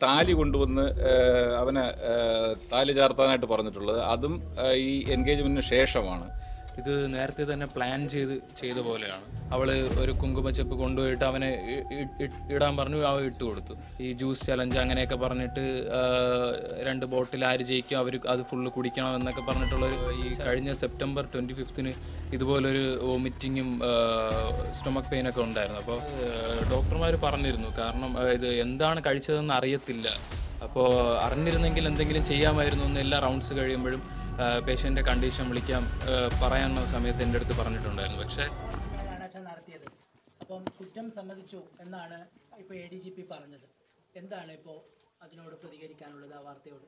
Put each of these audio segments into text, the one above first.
താലി കൊണ്ടുവന്ന് ഏഹ്, അവനെ ഏഹ്, താലി ചാർത്താനായിട്ട് പറഞ്ഞിട്ടുള്ളത് അതും ഏഹ്, ഈ എൻഗേജ്മെന്റിന് ശേഷമാണ് ഇത് നേരത്തെ തന്നെ പ്ലാൻ ചെയ്ത് ചെയ്ത പോലെയാണ് അവള് ഒരു കുങ്കുമച്ചെപ്പ് കൊണ്ടുപോയിട്ട് അവനെ ഇ- ഇ- ഇ- ഇടാൻ പറഞ്ഞു അവ ഇട്ട് കൊടുത്തു ഈ ജ്യൂസ് ചലഞ്ച് അങ്ങനെയൊക്കെ പറഞ്ഞിട്ട് ആ, രണ്ട് ബോട്ടിൽ ആര് ജയിക്കും അവർ അത് ഫുള്ള് കുടിക്കണം എന്നൊക്കെ പറഞ്ഞിട്ടുള്ള ഒരു ഈ കഴിഞ്ഞ സെപ്റ്റംബർ ട്വൻറ്റി ഫിഫ്തിന് ഇതുപോലൊരു വോമിറ്റിങ്ങും സ്റ്റൊമക് പെയിൻ ഒക്കെ ഉണ്ടായിരുന്നു അപ്പോൾ ഡോക്ടർമാർ പറഞ്ഞിരുന്നു കാരണം ആ, ഇത് എന്താണ് കഴിച്ചതെന്ന് അറിയത്തില്ല അപ്പോൾ അറിഞ്ഞിരുന്നെങ്കിൽ എന്തെങ്കിലും ചെയ്യാമായിരുന്നു എന്ന് എല്ലാ റൗണ്ട്സ് കഴിയുമ്പോഴും പേഷ്യൻ്റെ കണ്ടീഷൻ വിളിക്കാം ആ, പറയാനുള്ള സമയത്ത് എൻ്റെ അടുത്ത് പറഞ്ഞിട്ടുണ്ടായിരുന്നു പക്ഷേ ആണ് അച്ഛൻ നടത്തിയത് അപ്പം കുറ്റം സമ്മതിച്ചു എന്നാണ് ഇപ്പോൾ എ ഡി ജി പി പറഞ്ഞത് എന്താണ് ഇപ്പോൾ അതിനോട് പ്രതികരിക്കാനുള്ളത് ആ വാർത്തയോട്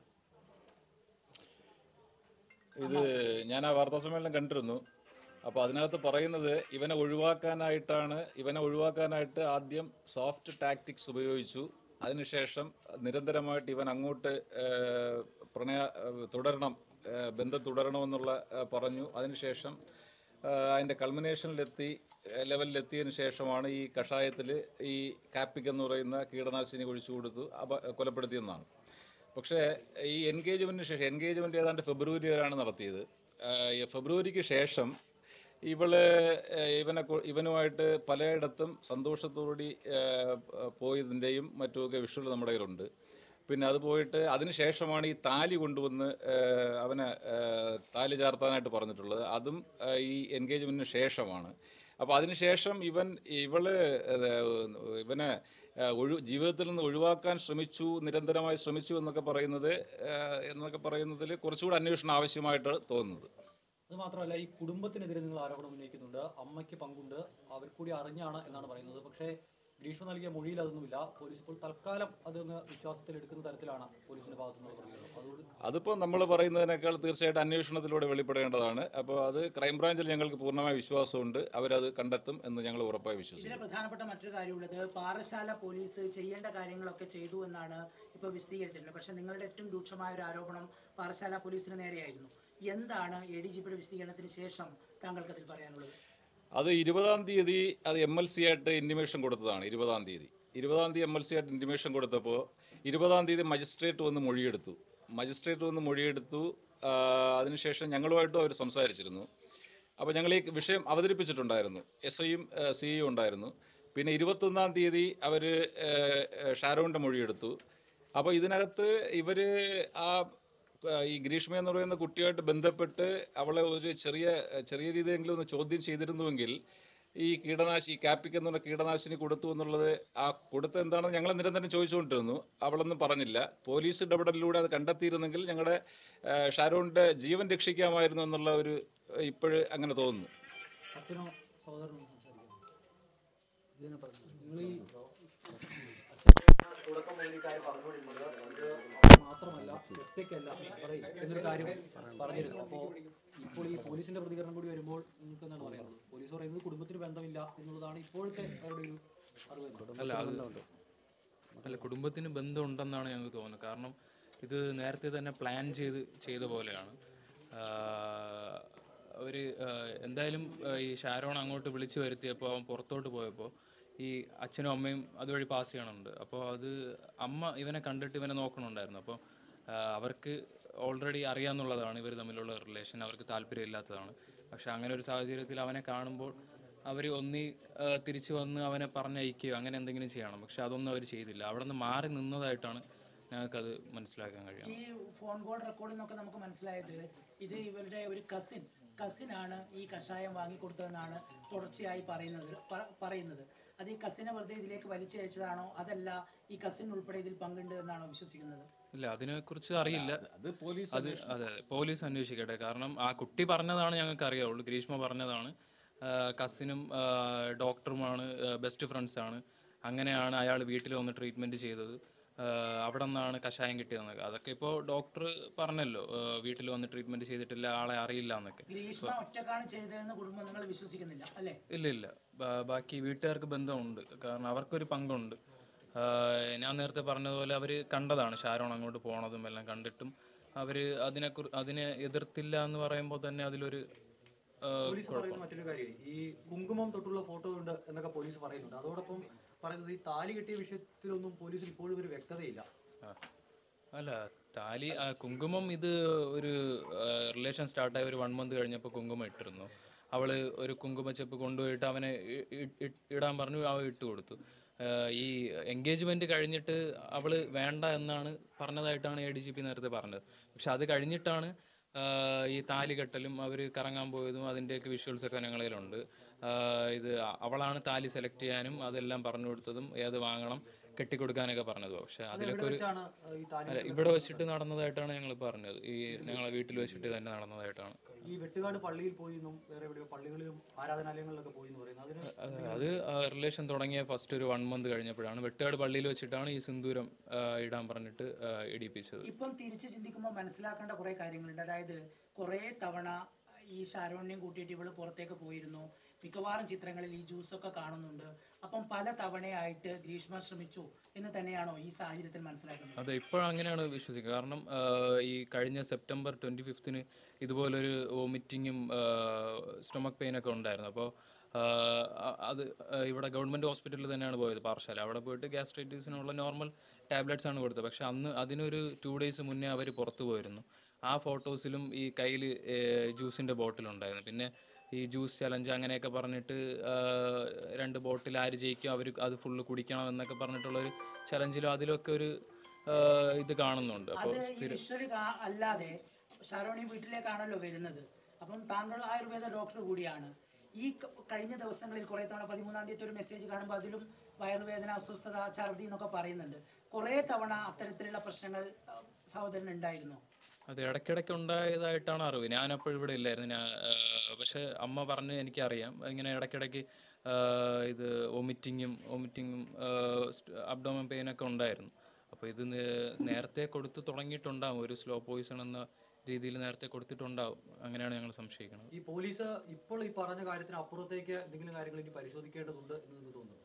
ഇത് ഞാൻ ആ വാർത്താ സമ്മേളനം കണ്ടിരുന്നു അപ്പോൾ അതിനകത്ത് പറയുന്നത് ഇവനെ ഒഴിവാക്കാനായിട്ടാണ് ഇവനെ ഒഴിവാക്കാനായിട്ട് ആദ്യം സോഫ്റ്റ് ടാക്ടിക്സ് ഉപയോഗിച്ചു അതിനുശേഷം നിരന്തരമായിട്ട് ഇവൻ അങ്ങോട്ട് ഏഹ്, പ്രണയ ഏഹ്, തുടരണം ഏഹ്, ബന്ധം തുടരണമെന്നുള്ള ഏഹ്, പറഞ്ഞു അതിനുശേഷം ഏഹ്, അതിൻ്റെ കൾമിനേഷനിലെത്തി ഏഹ്, ലെവലിലെത്തിയതിനു ശേഷമാണ് ഈ കഷായത്തിൽ ഈ കാപ്പിക് എന്ന് പറയുന്ന കീടനാശിനി ഒഴിച്ചു കൊടുത്തു അപ കൊലപ്പെടുത്തിയെന്നാണ് പക്ഷേ ഈ എൻഗേജ്മെന്റിന് ശേഷം എൻഗേജ്മെന്റ് ഏതാണ്ട് ഫെബ്രുവരിയിലാണ് നടത്തിയത് ആഹ് ഈ ഫെബ്രുവരിക്ക് ശേഷം ഇവള് ആഹ് ഇവനെ കൊ- ഇവനുമായിട്ട് പലയിടത്തും സന്തോഷത്തോടി ആഹ് പോയതിൻ്റെയും മറ്റുമൊക്കെ വിഷ്വൽ നമ്മുടെ കയ്യിലുണ്ട് പിന്നെ അത് പോയിട്ട് അതിനുശേഷമാണ് ഈ താലി കൊണ്ടുവന്ന് ആഹ് അവനെ ആഹ് താലി ചാർത്താനായിട്ട് പറഞ്ഞിട്ടുള്ളത് അതും ആഹ് ഈ എൻഗേജ്മെന്റിന് ശേഷമാണ് അപ്പോൾ അതിനുശേഷം ഇവൻ ഇവള് ഏഹ് ഇവനെ ഏഹ് ഒഴി ജീവിതത്തിൽ നിന്ന് ഒഴിവാക്കാൻ ശ്രമിച്ചു നിരന്തരമായി ശ്രമിച്ചു എന്നൊക്കെ പറയുന്നത് ഏഹ് എന്നൊക്കെ പറയുന്നതിൽ കുറച്ചുകൂടി അന്വേഷണം ആവശ്യമായിട്ട് തോന്നുന്നത് അത് മാത്രമല്ല ഈ കുടുംബത്തിനെതിരെ നിങ്ങൾ ആരോപണം ഉന്നയിക്കുന്നുണ്ട് അമ്മയ്ക്ക് പങ്കുണ്ട് അവർ കൂടി അറിഞ്ഞാണ് എന്നാണ് പറയുന്നത് പക്ഷേ ഗ്രീഷ്മ നൽകിയ മൊഴിയിൽ അതൊന്നുമില്ല പോലീസ് ഇപ്പോൾ തൽക്കാലം അതൊന്ന് വിശ്വാസത്തിൽ എടുക്കുന്ന തരത്തിലാണ് പോലീസിന്റെ ഭാഗത്തു നിന്ന് പറയുന്നത് അതുകൊണ്ട് അതിപ്പോൾ നമ്മൾ പറയുന്നതിനേക്കാൾ തീർച്ചയായിട്ടും അന്വേഷണത്തിലൂടെ വെളിപ്പെടേണ്ടതാണ് അപ്പോൾ അത് ക്രൈംബ്രാഞ്ചിൽ ഞങ്ങൾക്ക് പൂർണ്ണമായ വിശ്വാസമുണ്ട് അവരത് കണ്ടെത്തും എന്ന് ഞങ്ങൾ ഉറപ്പായി വിശ്വസിക്കുന്നു ഇതിലെ പ്രധാനപ്പെട്ട മറ്റൊരു കാര്യമുള്ളത് പാറശാല പോലീസ് ചെയ്യേണ്ട കാര്യങ്ങളൊക്കെ ചെയ്തു എന്നാണ് ഇപ്പോൾ വിശദീകരിച്ചിട്ടുള്ളത് പക്ഷേ നിങ്ങളുടെ ഏറ്റവും രൂക്ഷമായ ഒരു ആരോപണം പാറശാല പോലീസിന് നേരെയായിരുന്നു എന്താണ് എ ഡി ജി പിയുടെ വിശദീകരണത്തിന് ശേഷം താങ്കൾക്ക് അതിൽ പറയാനുള്ളത് അത് ഇരുപതാം തീയതി അത് എം എൽ സി ആയിട്ട് ഇൻറ്റിമേഷൻ കൊടുത്തതാണ് ഇരുപതാം തീയതി ഇരുപതാം തീയതി എം എൽ സി ആയിട്ട് ഇൻറ്റിമേഷൻ കൊടുത്തപ്പോൾ ഇരുപതാം തീയതി മജിസ്ട്രേറ്റ് വന്ന് മൊഴിയെടുത്തു മജിസ്ട്രേറ്റ് വന്ന് മൊഴിയെടുത്തു ആ, അതിനുശേഷം ഞങ്ങളുമായിട്ടും അവർ സംസാരിച്ചിരുന്നു അപ്പോൾ ഞങ്ങൾ ഈ വിഷയം അവതരിപ്പിച്ചിട്ടുണ്ടായിരുന്നു എസ് ഐയും സിഇയും ഉണ്ടായിരുന്നു പിന്നെ ഇരുപത്തൊന്നാം തീയതി അവർ ഷാരോണിൻ്റെ മൊഴിയെടുത്തു അപ്പോൾ ഇതിനകത്ത് ഇവർ ആ ആ, ഈ ഗ്രീഷ്മ എന്ന് പറയുന്ന കുട്ടിയായിട്ട് ബന്ധപ്പെട്ട് അവളെ ഒരു ചെറിയ ചെറിയ രീതിയിലെങ്കിലും ഒന്ന് ചോദ്യം ചെയ്തിരുന്നുവെങ്കിൽ ഈ കീടനാശി ഈ കാപ്പിക്ക് എന്നുള്ള കീടനാശിനി കൊടുത്തു എന്നുള്ളത് ആ കൊടുത്ത എന്താണെന്ന് ഞങ്ങൾ നിരന്തരം ചോദിച്ചുകൊണ്ടിരുന്നു അവളൊന്നും പറഞ്ഞില്ല പോലീസ് ഇടപെടലിലൂടെ അത് കണ്ടെത്തിയിരുന്നെങ്കിൽ ഞങ്ങളുടെ ആ, ഷാരോണിൻ്റെ ജീവൻ രക്ഷിക്കാമായിരുന്നു എന്നുള്ള ഒരു ഇപ്പോഴ് അങ്ങനെ തോന്നുന്നു അച്ഛനോ സഹോദരനോ സംസാരിക്കുന്നു ഇതിനെ പറഞ്ഞു നിങ്ങൾ ഈ തുടക്കം മുതൽ ഈ കാര്യം പറഞ്ഞുകൊണ്ടിരുന്നത് ഇത് അവൾ മാത്രമല്ല ഒറ്റയ്ക്കല്ല പറയും എന്നൊരു കാര്യം പറഞ്ഞിരുന്നു അപ്പോൾ ഇപ്പോൾ ഈ പോലീസിന്റെ പ്രതികരണം കൂടി വരുമ്പോൾ നിങ്ങൾക്ക് എന്താണ് പറയുന്നത് പോലീസ് പറയുന്നത് കുടുംബത്തിന് ബന്ധമില്ല എന്നുള്ളതാണ് ഇപ്പോഴത്തെ അവരുടെ ഒരു അറിവ് അല്ല അത് അല്ല കുടുംബത്തിന് ബന്ധമുണ്ടെന്നാണ് ഞങ്ങൾക്ക് തോന്നുന്നത് കാരണം ഇത് നേരത്തെ തന്നെ പ്ലാൻ ചെയ്ത് ചെയ്ത പോലെയാണ് അവർ എന്തായാലും ആ, ഈ ഷാരോൺ അങ്ങോട്ട് വിളിച്ചു വരുത്തിയപ്പോൾ അവൻ പുറത്തോട്ട് പോയപ്പോൾ ഈ അച്ഛനും അമ്മയും അതുവഴി പാസ് ചെയ്യണമുണ്ട് അപ്പോൾ അത് അമ്മ ഇവനെ കണ്ടിട്ട് ഇവനെ നോക്കണുണ്ടായിരുന്നു അപ്പോൾ അവർക്ക് ഓൾറെഡി അറിയാമെന്നുള്ളതാണ് ഇവർ തമ്മിലുള്ള റിലേഷൻ അവർക്ക് താല്പര്യമില്ലാത്തതാണ് പക്ഷെ അങ്ങനെ ഒരു സാഹചര്യത്തിൽ അവനെ കാണുമ്പോൾ അവർ ഒന്നി ആ, തിരിച്ചു വന്ന് അവനെ പറഞ്ഞയക്കുകയോ അങ്ങനെ എന്തെങ്കിലും ചെയ്യണം പക്ഷെ അതൊന്നും അവർ ചെയ്തില്ല അവിടെ നിന്ന് മാറി നിന്നതായിട്ടാണ് ഞങ്ങൾക്കത് മനസ്സിലാക്കാൻ കഴിയുന്നത് ഈ ഫോൺ കോൾ റെക്കോർഡിൽ നിന്നൊക്കെ നമുക്ക് മനസ്സിലായത് ഇത് ഇവരുടെ ഒരു കസിൻ കസിനാണ് ഈ കഷായം വാങ്ങിക്കൊടുത്തതെന്നാണ് തുടർച്ചയായി പറയുന്നത് പ- പറയുന്നത് അത് ഈ കസിനെ വെറുതെ ഇതിലേക്ക് വലിച്ചയച്ചതാണോ അതല്ല ഈ കസിൻ ഉൾപ്പെടെ ഇതിൽ പങ്കുണ്ട് എന്നാണോ വിശ്വസിക്കുന്നത് ഇല്ല അതിനെക്കുറിച്ച് അറിയില്ല അത് പോലീസ് അത് അതെ അതെ പോലീസ് അന്വേഷിക്കട്ടെ കാരണം ആ കുട്ടി പറഞ്ഞതാണ് ഞങ്ങൾക്ക് അറിയാവുള്ളൂ ഗ്രീഷ്മ പറഞ്ഞതാണ് കസിനും ഡോക്ടറുമാണ് ബെസ്റ്റ് ഫ്രണ്ട്സ് ആണ് അങ്ങനെയാണ് അയാൾ വീട്ടിൽ വന്ന് ട്രീറ്റ്മെൻറ്റ് ചെയ്തത് ആഹ് അവിടെ നിന്നാണ് കഷായം കിട്ടിയതെന്നൊക്കെ അതൊക്കെ ഇപ്പോൾ ഡോക്ടർ പറഞ്ഞല്ലോ ആഹ് വീട്ടിൽ വന്ന് ട്രീറ്റ്മെൻറ്റ് ചെയ്തിട്ടില്ല ആളെ അറിയില്ല എന്നൊക്കെ ഗ്രീഷ്മ ഒറ്റക്കാണ് ചെയ്തതെന്ന് കുടുംബം നിങ്ങൾ വിശ്വസിക്കുന്നില്ല അല്ലേ ഇല്ല ഇല്ല ബാ- ബാക്കി വീട്ടുകാർക്ക് ബന്ധമുണ്ട് കാരണം അവർക്കൊരു പങ്കുണ്ട് ആഹ് ഞാൻ നേരത്തെ പറഞ്ഞതുപോലെ അവർ കണ്ടതാണ് ഷാരോൺ അങ്ങോട്ട് പോണതും എല്ലാം കണ്ടിട്ടും അവർ അതിനെക്കുറി അതിനെ എതിർത്തില്ല എന്ന് പറയുമ്പോൾ തന്നെ അതിലൊരു ആഹ് പോലീസ് പറയുന്ന മറ്റൊരു കാര്യം ഈ കുങ്കുമം തൊട്ടുള്ള ഫോട്ടോ ഉണ്ട് എന്നൊക്കെ പോലീസ് പറയുന്നുണ്ട് അതോടൊപ്പം പറയുന്നത് ഈ താലി കെട്ടിയ വിഷയത്തിലൊന്നും പോലീസിൽ ഇപ്പോഴും ഒരു വ്യക്തതയില്ല ആ. അല്ല താലി ആ, കുങ്കുമം ഇത് ഒരു റിലേഷൻ സ്റ്റാർട്ടായി ഒരു വൺ മന്ത് കഴിഞ്ഞപ്പോൾ കുങ്കുമം ഇട്ടിരുന്നു അവള് ഒരു കുങ്കുമച്ചെപ്പ് കൊണ്ടുപോയിട്ട് അവനെ ഇ- ഇ- ഇ- ഇടാൻ പറഞ്ഞു അവ ഇട്ട് കൊടുത്തു ആ, ഈ എൻഗേജ്മെന്റ് കഴിഞ്ഞിട്ട് അവള് വേണ്ട എന്നാണ് പറഞ്ഞതായിട്ടാണ് എ ഡി ജി പി നേരത്തെ പറഞ്ഞത് പക്ഷെ അത് കഴിഞ്ഞിട്ടാണ് ആ, ഈ താലി കെട്ടലും അവർ കറങ്ങാൻ പോയതും അതിൻ്റെയൊക്കെ വിഷ്വൽസ് ഒക്കെ ഞങ്ങളിലുണ്ട് ആ, ഇത് അവളാണ് താലി സെലക്ട് ചെയ്യാനും അതെല്ലാം പറഞ്ഞു കൊടുത്തതും ഏത് വാങ്ങണം കെട്ടിക്കൊടുക്കാനൊക്കെ പറഞ്ഞത് പക്ഷെ അതിലൊക്കെ ഒരു വെച്ചാണ് ഈ താലി അല്ല ഇവിടെ വെച്ചിട്ട് നടന്നതായിട്ടാണ് ഞങ്ങൾ പറഞ്ഞത് ഈ ഞങ്ങളെ വീട്ടിൽ വെച്ചിട്ട് തന്നെ നടന്നതായിട്ടാണ് ഈ വെട്ടുകാട് പള്ളിയിൽ പോയി എന്നും വേറെ എവിടെയോ പള്ളികളിലും ആരാധനാലയങ്ങളിലൊക്കെ പോയി എന്ന് പറയുന്നത് അതിന് അത് അത് റിലേഷൻ തുടങ്ങിയ ഫസ്റ്റ് ഒരു വൺ മന്ത് കഴിഞ്ഞപ്പോഴാണ് വെട്ടുകാട് പള്ളിയിൽ വെച്ചിട്ടാണ് ഈ സിന്ദൂരം ആ, ഇടാൻ പറഞ്ഞിട്ട് ആ, ഇടിപ്പിച്ചത് ഇപ്പം തിരിച്ച് ചിന്തിക്കുമ്പോൾ മനസ്സിലാക്കേണ്ട കുറെ കാര്യങ്ങളുണ്ട് അതായത് കുറെ തവണ ഈ ഷാരോണിനെയും കൂട്ടിയിട്ട് ഇവള് പുറത്തേക്ക് പോയിരുന്നു മിക്കവാറും ചിത്രങ്ങളിൽ ഈ ജ്യൂസൊക്കെ കാണുന്നുണ്ട് അപ്പം പല തവണയായിട്ട് ഗ്രീഷ്മ ശ്രമിച്ചു എന്ന് തന്നെയാണോ ഈ സാഹചര്യത്തിൽ മനസ്സിലാക്കുന്നത് അതെ ഇപ്പോഴും അങ്ങനെയാണ് വിശ്വസിക്കുക കാരണം ആ, ഈ കഴിഞ്ഞ സെപ്റ്റംബർ ട്വൻറ്റി ഫിഫ്തിന് ഇതുപോലൊരു വോമിറ്റിങ്ങും സ്റ്റൊമക് പെയിനൊക്കെ ഉണ്ടായിരുന്നു അപ്പോൾ അത് ആ, ഇവിടെ ഗവൺമെൻറ് ഹോസ്പിറ്റലിൽ തന്നെയാണ് പോയത് പാർശാല അവിടെ പോയിട്ട് ഗ്യാസ്ട്രൈറ്റിസിനുള്ള നോർമൽ ടാബ്ലറ്റ്സ് ആണ് കൊടുത്തത് പക്ഷെ അന്ന് അതിനൊരു ടു ഡേയ്സ് മുന്നേ അവർ പുറത്തു പോയിരുന്നു ആ ഫോട്ടോസിലും ഈ കയ്യിൽ ജ്യൂസിൻ്റെ ബോട്ടിലുണ്ടായിരുന്നു പിന്നെ ഈ ജ്യൂസ് ചലഞ്ച് അങ്ങനെയൊക്കെ പറഞ്ഞിട്ട് ആ, രണ്ട് ബോട്ടിൽ ആര് ജയിക്കും അവർ അത് ഫുള്ള് കുടിക്കണം എന്നൊക്കെ പറഞ്ഞിട്ടുള്ളൊരു ചലഞ്ചിലും അതിലൊക്കെ ഒരു ആ, ഇത് കാണുന്നുണ്ട് അപ്പോൾ അത് ഈ വിഷ്വല് കാ- അല്ലാതെ ഷാരോണി വീട്ടിലേക്കാണല്ലോ വരുന്നത് അപ്പം താങ്കൾ ആയുർവേദ ഡോക്ടർ കൂടിയാണ് ഈ ക- കഴിഞ്ഞ ദിവസങ്ങളിൽ കുറെ തവണ പതിമൂന്നാം തീയതി ഒരു മെസ്സേജ് കാണുമ്പോൾ അതിലും വയറുവേദന അസ്വസ്ഥത ഛർദി എന്നൊക്കെ പറയുന്നുണ്ട് കുറെ തവണ അത്തരത്തിലുള്ള പ്രശ്നങ്ങൾ ആ, സഹോദരൻ ഉണ്ടായിരുന്നു അത് ഇടയ്ക്കിടയ്ക്ക് ഉണ്ടായതായിട്ടാണ് അറിവ് ഞാനപ്പോൾ ഇവിടെ ഇല്ലായിരുന്നു ഞാൻ ആ, പക്ഷെ അമ്മ പറഞ്ഞ് എനിക്കറിയാം ഇങ്ങനെ ഇടയ്ക്കിടയ്ക്ക് ആ, ഇത് വൊമിറ്റിങ്ങും വൊമിറ്റിങ്ങും അബ്ഡോമൻ പെയിനൊക്കെ ഉണ്ടായിരുന്നു അപ്പോൾ ഇത് നേ- നേരത്തെ കൊടുത്ത് തുടങ്ങിയിട്ടുണ്ടാവും ഒരു സ്ലോ പോയിസൺ എന്ന രീതിയിൽ നേരത്തെ കൊടുത്തിട്ടുണ്ടാവും അങ്ങനെയാണ് ഞങ്ങൾ സംശയിക്കുന്നത് ഈ പോലീസ് ഇപ്പോൾ ഈ പറഞ്ഞ കാര്യത്തിന് അപ്പുറത്തേക്ക് എന്തെങ്കിലും കാര്യങ്ങൾ ഇനി പരിശോധിക്കേണ്ടതുണ്ട് എന്ന് നിങ്ങൾക്ക് തോന്നുന്നു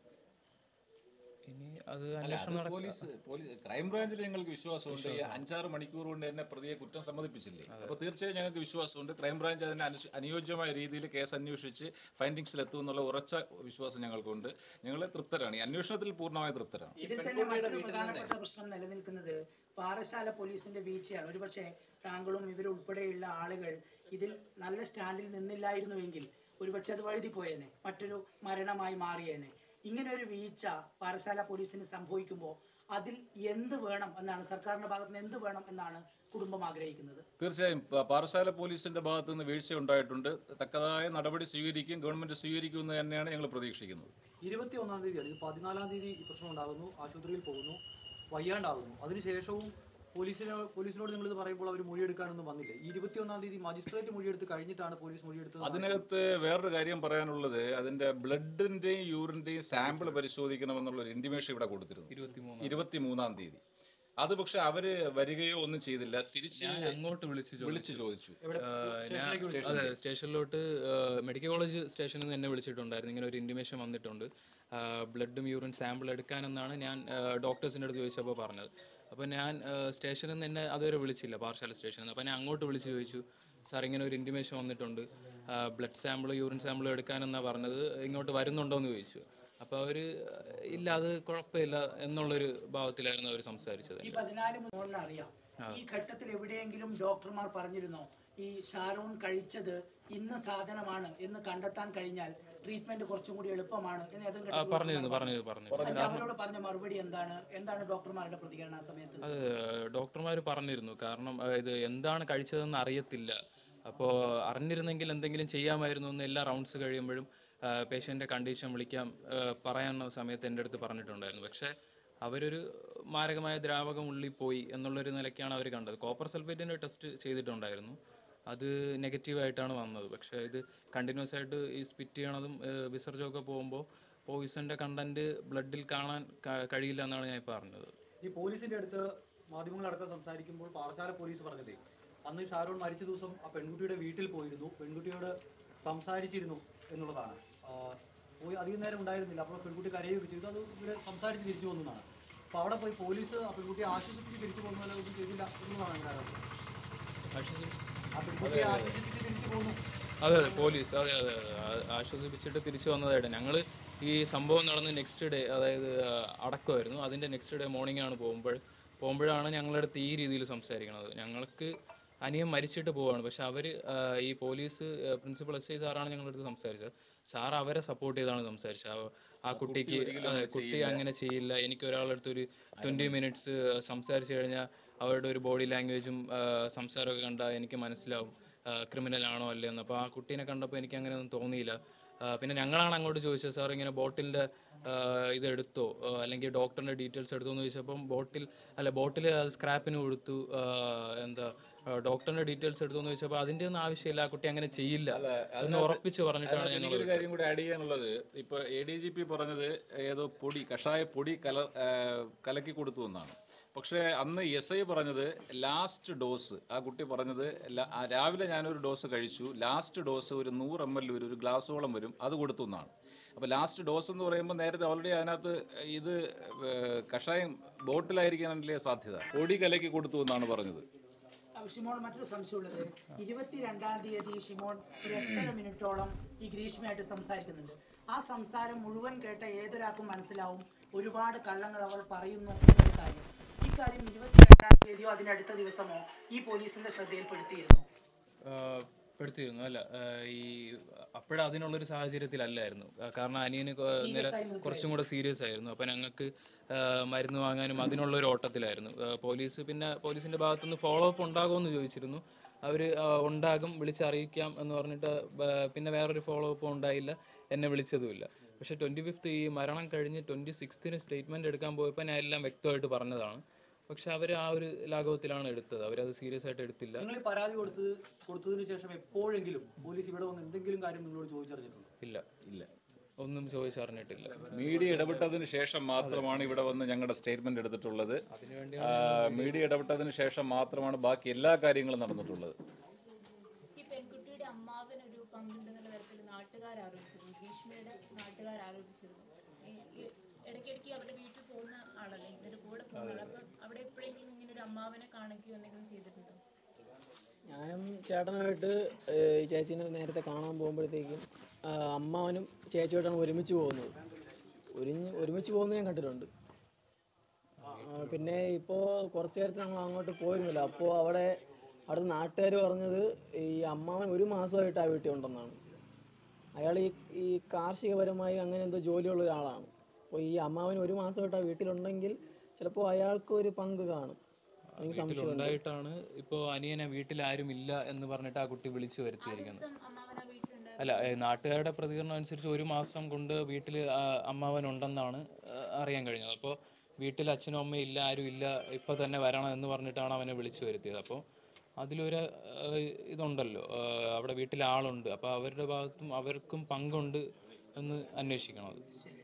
ഇനി അത് അന്വേഷണം നടക്കും പോലീസ് പോലീസ് ക്രൈംബ്രാഞ്ചിൽ ഞങ്ങൾക്ക് വിശ്വാസമുണ്ട് ഈ അഞ്ചാറ് മണിക്കൂർ കൊണ്ട് തന്നെ പ്രതിയെ കുറ്റം സമ്മതിപ്പിച്ചില്ലേ അപ്പോൾ തീർച്ചയായും ഞങ്ങൾക്ക് വിശ്വാസമുണ്ട് ക്രൈംബ്രാഞ്ച് അതിന് അനുസ- അനുയോജ്യമായ രീതിയിൽ കേസ് അന്വേഷിച്ച് ഫൈൻഡിങ്സിൽ എത്തും എന്നുള്ള ഉറച്ച വിശ്വാസം ഞങ്ങൾക്കുണ്ട് ഞങ്ങൾ തൃപ്തരാണ് ഈ അന്വേഷണത്തിൽ പൂർണ്ണമായി തൃപ്തരാണ് ഇതിൽ തന്നെ മറ്റൊരു പ്രധാനപ്പെട്ട പ്രശ്നം നിലനിൽക്കുന്നത് പാറശാല പോലീസിന്റെ വീഴ്ചയാണ് ഒരുപക്ഷെ താങ്കളും ഇവരുൾപ്പെടെയുള്ള ആളുകൾ ഇതിൽ നല്ല സ്റ്റാൻഡിൽ നിന്നില്ലായിരുന്നുവെങ്കിൽ ഒരുപക്ഷെ അത് വഴുതി പോയേനെ മറ്റൊരു മരണമായി മാറിയേനെ ഇങ്ങനെ ഒരു വീഴ്ച പാറശാല പോലീസിന് സംഭവിക്കുമ്പോൾ അതിൽ എന്ത് വേണം എന്നാണ് സർക്കാരിന്റെ ഭാഗത്ത് നിന്ന് എന്ത് വേണം എന്നാണ് കുടുംബം ആഗ്രഹിക്കുന്നത് തീർച്ചയായും പ- പാറശാല പോലീസിന്റെ ഭാഗത്ത് നിന്ന് വീഴ്ച ഉണ്ടായിട്ടുണ്ട് തക്കതായ നടപടി സ്വീകരിക്കും ഗവൺമെന്റ് സ്വീകരിക്കും എന്ന് തന്നെയാണ് ഞങ്ങൾ പ്രതീക്ഷിക്കുന്നത് ഇരുപത്തി ഒന്നാം തീയതിയാണ് ഇത് പതിനാലാം തീയതി ഈ പ്രശ്നം ഉണ്ടാകുന്നു ആശുപത്രിയിൽ പോകുന്നു വയ്യാണ്ടാകുന്നു അതിനുശേഷവും പോലീസിന് പോലീസിനോട് നിങ്ങൾ ഇത് പറയുമ്പോൾ അവർ മൊഴിയെടുക്കാനൊന്നും വന്നില്ല ഈ ഇരുപത്തി ഒന്നാം തീയതി മജിസ്ട്രേറ്റ് മൊഴിയെടുത്ത് കഴിഞ്ഞിട്ടാണ് പോലീസ് മൊഴിയെടുത്തത് അതിനകത്ത് വേറൊരു കാര്യം പറയാനുള്ളത് അതിന്റെ ബ്ലഡിന്റെയും യൂറിന്റെയും സാമ്പിൾ പരിശോധിക്കണമെന്നുള്ള ഒരു ഇന്റിമേഷൻ ഇവിടെ കൊടുത്തിരുന്നു ഇരുപത്തിമൂന്ന് ഇരുപത്തി മൂന്നാം തീയതി അത് പക്ഷെ അവര് വരികയോ ഒന്നും ചെയ്തില്ല തിരിച്ച് ഞാൻ അങ്ങോട്ട് വിളിച്ചു ചോദിച്ചു. വിളിച്ചു ചോദിച്ചു ആഹ് ഞാൻ അതെ സ്റ്റേഷനിലോട്ട് മെഡിക്കൽ കോളേജ് സ്റ്റേഷനിൽ നിന്ന് എന്നെ വിളിച്ചിട്ടുണ്ടായിരുന്നു ഇങ്ങനെ ഒരു ഇൻറ്റിമേഷൻ വന്നിട്ടുണ്ട് ബ്ലഡും യൂറിൻ സാമ്പിൾ എടുക്കാനെന്നാണ് ഞാൻ ഡോക്ടേഴ്സിൻ്റെ അടുത്ത് ചോദിച്ചപ്പോൾ പറഞ്ഞത് അപ്പോൾ ഞാൻ സ്റ്റേഷനിൽ നിന്ന് എന്നെ അതുവരെ വിളിച്ചില്ല പാർശാല സ്റ്റേഷനിൽ നിന്ന് അപ്പോൾ ഞാൻ അങ്ങോട്ട് വിളിച്ച് ചോദിച്ചു സാർ ഇങ്ങനെ ഒരു ഇൻറ്റിമേഷൻ വന്നിട്ടുണ്ട് ബ്ലഡ് സാമ്പിൾ യൂറിൻ സാമ്പിൾ എടുക്കാനെന്നാണ് പറഞ്ഞത് ഇങ്ങോട്ട് വരുന്നുണ്ടോ എന്ന് ചോദിച്ചു അപ്പോൾ അവർ ഇല്ല അത് കുഴപ്പമില്ല എന്നുള്ളൊരു ഭാവത്തിലായിരുന്നു അവർ സംസാരിച്ചത് ഈ പതിനാല് മുതൽ അറിയാം ഈ ഘട്ടത്തിൽ എവിടെയെങ്കിലും ഡോക്ടർമാർ പറഞ്ഞിരുന്നോ ഈ ഷാരോൺ കഴിച്ചത് ഇന്ന സാധനമാണ് എന്ന് കണ്ടെത്താൻ കഴിഞ്ഞാൽ ട്രീറ്റ്മെന്റ് കുറച്ചും കൂടി എളുപ്പമാണ് എന്ന് ഏതെങ്കിലും ആ, ഘട്ടത്തിൽ പറഞ്ഞിരുന്നു പറഞ്ഞിരുന്നു പറഞ്ഞു എന്നിട്ട് അവരോട് പറഞ്ഞ മറുപടി എന്താണ് എന്താണ് ഡോക്ടർമാരുടെ പ്രതികരണം ആ സമയത്ത് അത് ഡോക്ടർമാർ പറഞ്ഞിരുന്നു കാരണം ആ, ഇത് എന്താണ് കഴിച്ചതെന്ന് അറിയത്തില്ല അപ്പോൾ അറിഞ്ഞിരുന്നെങ്കിൽ എന്തെങ്കിലും ചെയ്യാമായിരുന്നു എന്ന് എല്ലാ റൗണ്ട്സ് കഴിയുമ്പോഴും പേഷ്യൻ്റെ കണ്ടീഷൻ വിളിക്കാം ആ, പറയാനുള്ള സമയത്ത് എൻ്റെ അടുത്ത് പറഞ്ഞിട്ടുണ്ടായിരുന്നു പക്ഷേ അവരൊരു മാരകമായ ദ്രാവകം ഉള്ളിൽ പോയി എന്നുള്ളൊരു നിലയ്ക്കാണ് അവർ കണ്ടത് കോപ്പർ സൾഫേറ്റിൻ്റെ ടെസ്റ്റ് ചെയ്തിട്ടുണ്ടായിരുന്നു അത് നെഗറ്റീവായിട്ടാണ് വന്നത് പക്ഷേ ഇത് കണ്ടിന്യൂസ് ആയിട്ട് ഈ സ്പിറ്റ് ചെയ്യണതും ആ, വിസർജനമൊക്കെ പോകുമ്പോൾ പോയിസൻ്റെ കണ്ടന്റ് ബ്ലഡിൽ കാണാൻ ക- കഴിയില്ല എന്നാണ് ഞാൻ ഇപ്പോൾ പറഞ്ഞത് ഈ പോലീസിന്റെ അടുത്ത് മാധ്യമങ്ങളടക്കം സംസാരിക്കുമ്പോൾ പാറശാല പോലീസ് പറഞ്ഞതേ അന്ന് ഷാരോൺ മരിച്ച ദിവസം ആ പെൺകുട്ടിയുടെ വീട്ടിൽ പോയിരുന്നു പെൺകുട്ടിയോട് സംസാരിച്ചിരുന്നു എന്നുള്ളതാണ് ആ, പോയി അധികം നേരം ഉണ്ടായിരുന്നില്ല അപ്പോൾ പെൺകുട്ടി കരയുകയൊക്കെ ചെയ്തു അത് ഇവര് സംസാരിച്ച് തിരിച്ചു വന്നതാണ് അപ്പോൾ അവിടെ പോയി പോലീസ് ആ പെൺകുട്ടിയെ ആശ്വസിപ്പിച്ച് തിരിച്ചു പോകുന്നതല്ല ഒന്നും ചെയ്തില്ല എന്നുള്ളതാണ് എൻ്റെ ആരോപണം ആ പെൺകുട്ടിയെ ആശ്വസിപ്പിച്ച് തിരിച്ചു പോകുന്നു അതെ അതെ പോലീസ് അതെ അതെ അതെ ആ- ആശ്വസിപ്പിച്ചിട്ട് തിരിച്ചു വന്നതായിട്ട് ഞങ്ങൾ ഈ സംഭവം നടന്ന് നെക്സ്റ്റ് ഡേ അതായത് ആ, അടക്കമായിരുന്നു അതിൻ്റെ നെക്സ്റ്റ് ഡേ മോർണിംഗ് ആണ് പോകുമ്പോൾ പോകുമ്പോഴാണ് ഞങ്ങളുടെ അടുത്ത് ഈ രീതിയിൽ സംസാരിക്കുന്നത് ഞങ്ങൾക്ക് അനിയൻ മരിച്ചിട്ട് പോവാണ് പക്ഷെ അവർ ഈ പോലീസ് പ്രിൻസിപ്പൽ എസ് ഐ സാറാണ് ഞങ്ങളുടെ അടുത്ത് സംസാരിച്ചത് സാർ അവരെ സപ്പോർട്ട് ചെയ്താണ് സംസാരിച്ചത് ആ- ആ കുട്ടിക്ക് അതെ, കുട്ടി അങ്ങനെ ചെയ്യില്ല എനിക്ക് ഒരാളുടെ അടുത്ത് ഒരു ട്വൻറ്റി മിനിറ്റ്സ് സംസാരിച്ചു കഴിഞ്ഞാൽ അവരുടെ ഒരു ബോഡി ലാംഗ്വേജും സംസാരമൊക്കെ കണ്ടാൽ എനിക്ക് മനസ്സിലാവും ക്രിമിനൽ ആണോ അല്ലയെന്ന് അപ്പോൾ ആ കുട്ടീനെ കണ്ടപ്പോൾ എനിക്ക് അങ്ങനെയൊന്നും തോന്നിയില്ല ആ, പിന്നെ ഞങ്ങളാണ് അങ്ങോട്ട് ചോദിച്ചത് സാർ ഇങ്ങനെ ബോട്ടിലിൻ്റെ ഇത് എടുത്തോ ആ, അല്ലെങ്കിൽ ഡോക്ടറിൻ്റെ ഡീറ്റെയിൽസ് എടുത്തോ എന്ന് ചോദിച്ചപ്പം ബോട്ടിൽ അല്ല ബോട്ടിൽ സ്ക്രാപ്പിന് കൊടുത്തു ആ, എന്താ ആ, ഡോക്ടറിൻ്റെ ഡീറ്റെയിൽസ് എടുത്തോ എന്ന് ചോദിച്ചപ്പോൾ അതിൻ്റെ ഒന്നും ആവശ്യമില്ല ആ കുട്ടി അങ്ങനെ ചെയ്യില്ല എന്ന് ഉറപ്പിച്ച് പറഞ്ഞിട്ടാണ് അതിനകത്ത് ഞങ്ങൾ എനിക്കൊരു കാര്യം കൂടി ആഡ് ചെയ്യാനുള്ളത് ഇപ്പൊ എ ഡി ജി പി പറഞ്ഞത് ഏതോ പൊടി കഷായ പൊടി കല ആ, കലക്കി കൊടുത്തു എന്നാണ് പക്ഷേ അന്ന് എസ് ഐ പറഞ്ഞത് ലാസ്റ്റ് ഡോസ് ആ കുട്ടി പറഞ്ഞത് ല- ആ രാവിലെ ഞാനൊരു ഡോസ് കഴിച്ചു ലാസ്റ്റ് ഡോസ് ഒരു നൂറ് എം എൽ വരും ഒരു ഗ്ലാസോളം വരും അത് കൊടുത്തു എന്നാണ് അപ്പോൾ ലാസ്റ്റ് ഡോസ് എന്ന് പറയുമ്പോൾ നേരത്തെ ഓൾറെഡി അതിനകത്ത് ഇത് ഏ, കഷായം ബോട്ടിലായിരിക്കാനല്ലേ സാധ്യത പൊടി കലക്കി കൊടുത്തു എന്നാണ് പറഞ്ഞത് ആ, ഷിമോൺ മറ്റൊരു സംശയമുള്ളത് ഇരുപത്തിരണ്ടാം തീയതി ഷിമോൺ ഒരു എട്ടര മിനിറ്റോളം ഈ ഗ്രീഷ്മയായിട്ട് സംസാരിക്കുന്നുണ്ട് ആ സംസാരം മുഴുവൻ കേട്ട ഏതൊരാൾക്കും മനസ്സിലാവും ഒരുപാട് കള്ളങ്ങൾ അവൾ പറയുന്നു എന്നൊരു കാര്യം ഈ കാര്യം ഇരുപത്തിരണ്ടാം തീയതിയോ അതിനടുത്ത ദിവസമോ ഈ പോലീസിന്റെ ശ്രദ്ധയിൽപ്പെടുത്തിയിരുന്നു ആഹ് പെടുത്തിയിരുന്നു അല്ല ആഹ് ഈ അപ്പോഴും അതിനുള്ളൊരു സാഹചര്യത്തിലല്ലായിരുന്നു ആഹ് കാരണം അനിയന് കൊ- നില കുറച്ചും കൂടെ സീരിയസ് ആയിരുന്നു അപ്പം ഞങ്ങൾക്ക് ആഹ് മരുന്ന് വാങ്ങാനും അതിനുള്ള ഒരു ഓട്ടത്തിലായിരുന്നു ആഹ് പോലീസ് പിന്നെ പോലീസിന്റെ ഭാഗത്തുനിന്ന് ഫോളോ അപ്പ് ഉണ്ടാകുമെന്ന് ചോദിച്ചിരുന്നു അവർ ഉണ്ടാകും വിളിച്ചറിയിക്കാം എന്ന് പറഞ്ഞിട്ട് ബ- പിന്നെ വേറൊരു ഫോളോ അപ്പ് ഉണ്ടായില്ല എന്നെ വിളിച്ചതുമില്ല പക്ഷേ ട്വൻറ്റി ഫിഫ്ത്ത് ഈ മരണം കഴിഞ്ഞ് ട്വൻറ്റി സിക്സ്ത്തിന് സ്റ്റേറ്റ്മെൻറ്റ് എടുക്കാൻ പോയപ്പോൾ ഞാൻ എല്ലാം വ്യക്തമായിട്ട് പറഞ്ഞതാണ് പക്ഷെ അവർ ആ ഒരു ലാഘവത്തിലാണ് എടുത്തത് അവരത് സീരിയസ് ആയിട്ട് എടുത്തില്ല നിങ്ങൾ ഈ പരാതി കൊടുത്തത് കൊടുത്തതിന് ശേഷം എപ്പോഴെങ്കിലും പോലീസ് ഇവിടെ വന്ന് എന്തെങ്കിലും കാര്യം നിങ്ങളോട് ചോദിച്ചറിഞ്ഞിട്ടുണ്ടോ ഇല്ല ഇല്ല ഒന്നും ചോദിച്ചറിഞ്ഞിട്ടില്ല മീഡിയ ഇടപെട്ടതിന് ശേഷം മാത്രമാണ് ഇവിടെ വന്ന് ഞങ്ങളുടെ സ്റ്റേറ്റ്മെന്റ് എടുത്തിട്ടുള്ളത് ആ, മീഡിയ ഇടപെട്ടതിന് ശേഷം മാത്രമാണ് ബാക്കി എല്ലാ കാര്യങ്ങളും നടന്നിട്ടുള്ളത് ഈ പെൺകുട്ടിയുടെ അമ്മാവന് ഒരു പങ്കുണ്ടെന്നുള്ള തരത്തിൽ നാട്ടുകാർ ആരോപിച്ചിരുന്നു ഭീഷ്മയുടെ നാട്ടുകാർ ആരോപിച്ചിരുന്നു ഈ- ഈ ഇടയ്ക്കിടയ്ക്ക് അവരുടെ വീട്ടിൽ പോകുന്ന ആളല്ലേ ഇവരുടെ കൂടെ പോകുന്ന ആൾ അപ്പം അവിടെ എപ്പോഴെങ്കിലും ഇങ്ങനെ ഒരു അമ്മാവനെ കാണുകയോ എന്തെങ്കിലും ചെയ്തിട്ടുണ്ടോ ഞാനും ചേട്ടനുമായിട്ട് ഏഹ്, ഈ ചേച്ചീനെ നേരത്തെ കാണാൻ പോകുമ്പോഴത്തേക്കും ആ, അമ്മാവനും ചേച്ചിയോട്ടാണ് ഒരുമിച്ച് പോകുന്നത് ഒരുമിച്ച് ഒരുമിച്ച് പോകുന്നത് ഞാൻ കണ്ടിട്ടുണ്ട് ആ, പിന്നെ ഇപ്പോൾ കുറച്ച് നേരത്തെ നമ്മൾ അങ്ങോട്ട് പോയിരുന്നില്ല അപ്പോൾ അവിടെ അവിടുത്തെ നാട്ടുകാർ പറഞ്ഞത് ഈ അമ്മാവൻ ഒരു മാസമായിട്ട് ആ വീട്ടിൽ ഉണ്ടെന്നാണ് അയാൾ ഈ ഈ കാർഷികപരമായി അങ്ങനെ എന്തോ ജോലിയുള്ള ഒരാളാണ് അപ്പോൾ ഈ അമ്മാവൻ ഒരു മാസമായിട്ട് ആ വീട്ടിലുണ്ടെങ്കിൽ ചിലപ്പോൾ അയാൾക്ക് ഒരു പങ്ക് കാണും എനിക്ക് സംശയമുണ്ട് ഉണ്ടായിട്ടാണ് ഇപ്പോൾ അനിയനെ വീട്ടിൽ ആരും ഇല്ല എന്ന് പറഞ്ഞിട്ട് ആ കുട്ടി വിളിച്ചു വരുത്തിയിരിക്കുന്നത് ദിവസം അമ്മാവൻ ആ വീട്ടിലുണ്ട് അല്ല ഏ, നാട്ടുകാരുടെ പ്രതികരണം അനുസരിച്ച് ഒരു മാസം കൊണ്ട് വീട്ടിൽ അമ്മാവൻ ഉണ്ടെന്നാണ് ആ, അറിയാൻ കഴിഞ്ഞത് അപ്പോൾ വീട്ടിൽ അച്ഛനും അമ്മയും ഇല്ല ആരും ഇല്ല ഇപ്പം തന്നെ വരണം എന്ന് പറഞ്ഞിട്ടാണ് അവനെ വിളിച്ചു വരുത്തിയത് അപ്പോൾ അതിലൊരു ആ, ഇതുണ്ടല്ലോ ആ, അവിടെ വീട്ടിൽ ആളുണ്ട് അപ്പോൾ അവരുടെ ഭാഗത്തും അവർക്കും പങ്കുണ്ട് എന്ന് അന്വേഷിക്കണം അത്